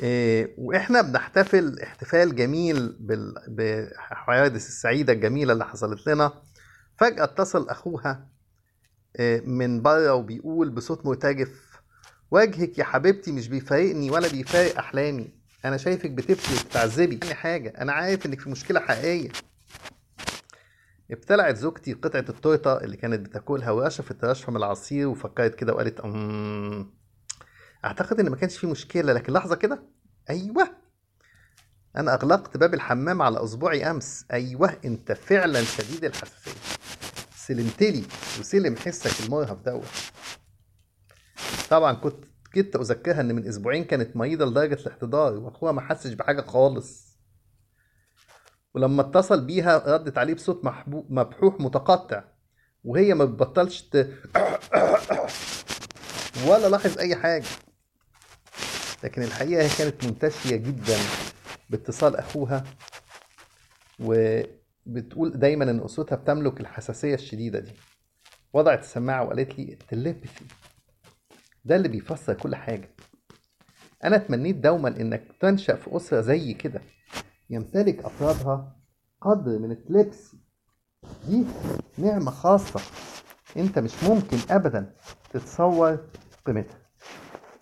إيه، واحنا بنحتفل احتفال جميل بال- بالحوادث السعيدة الجميلة اللي حصلت لنا فجأة اتصل أخوها إيه، من بره وبيقول بصوت مرتجف وجهك يا حبيبتي مش بيفارقني ولا بيفارق أحلامي أنا شايفك بتبكي وبتعذبي يعني حاجة أنا عارف إنك في مشكلة حقيقية ابتلعت زوجتي قطعة التورتة اللي كانت بتاكلها ورشفت رشفة من العصير وفكرت كده وقالت أمم أعتقد إن ما كانش في مشكلة لكن لحظة كده أيوه أنا أغلقت باب الحمام على أصبعي أمس أيوه أنت فعلا شديد الحساسية سلمتلي وسلم حسك المرهف دوت طبعا كنت كنت أذكرها إن من أسبوعين كانت مريضة لدرجة الاحتضار وأخوها ما حسش بحاجة خالص ولما اتصل بيها ردت عليه بصوت محبو- مبحوح متقطع وهي ما بتبطلش ت... ولا لاحظ أي حاجة لكن الحقيقة هي كانت منتشية جدا باتصال أخوها وبتقول دايما إن أسرتها بتملك الحساسية الشديدة دي وضعت السماعة وقالت لي التليبثي ده اللي بيفسر كل حاجة أنا تمنيت دوما إنك تنشأ في أسرة زي كده يمتلك أفرادها قدر من التليبسي دي نعمة خاصة أنت مش ممكن أبدا تتصور قيمتها